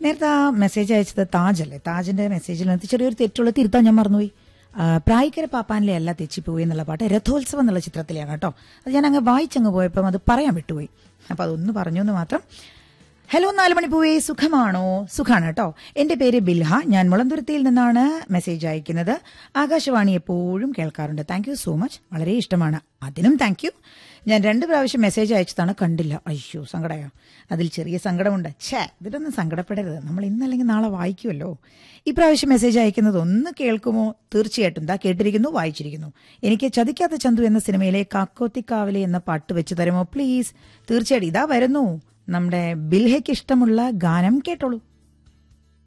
നേരത്തെ ആ മെസ്സേജ് അയച്ചത് താജ് അല്ലേ താജിന്റെ മെസ്സേജിൽ നിന്ന് ചെറിയൊരു തെറ്റുള്ള തിരുത്താൻ ഞാൻ മറന്നുപോയി ആ, പ്രായിക്കര പാപ്പാനിലെ അല്ല തെച്ചിപ്പോയി എന്നുള്ള പാട്ട് രഥോത്സവം എന്നുള്ള ചിത്രത്തിലാണ് കേട്ടോ അത് ഞാൻ അങ്ങ് വായിച്ചങ്ങ് പോയപ്പം അത് പറയാൻ വിട്ടുപോയി അപ്പൊ അതൊന്ന് പറഞ്ഞു എന്ന് മാത്രം ഹലോ നാല് മണിപ്പൂവേ സുഖമാണോ സുഖാണ് കേട്ടോ എന്റെ പേര് ബിൽഹ ഞാൻ മുളന്തുരുത്തിയിൽ നിന്നാണ് മെസ്സേജ് അയക്കുന്നത് ആകാശവാണി എപ്പോഴും കേൾക്കാറുണ്ട് താങ്ക് യു സോ മച്ച് വളരെ ഇഷ്ടമാണ് അതിനും താങ്ക് യു ഞാൻ രണ്ട് പ്രാവശ്യം മെസ്സേജ് അയച്ചതാണ് കണ്ടില്ല അയ്യോ സങ്കടയോ അതിൽ ചെറിയ സങ്കടമുണ്ട് ഛേ ഇതിലൊന്നും സങ്കടപ്പെടരുത് നമ്മൾ ഇന്നല്ലെങ്കിൽ നാളെ വായിക്കുമല്ലോ ഈ പ്രാവശ്യം മെസ്സേജ് അയക്കുന്നത് ഒന്ന് കേൾക്കുമോ തീർച്ചയായിട്ടും ദാ കേട്ടിരിക്കുന്നു വായിച്ചിരിക്കുന്നു എനിക്ക് ചതിക്കാത്ത ചന്തു എന്ന സിനിമയിലെ കാക്കോത്തിക്കാവലെ എന്ന പാട്ട് വെച്ച് തരുമോ പ്ലീസ് തീർച്ചയായിട്ടും ഇതാ വരുന്നു നമ്മുടെ ബിൽഹയ്ക്ക് ഇഷ്ടമുള്ള ഗാനം കേട്ടോളൂ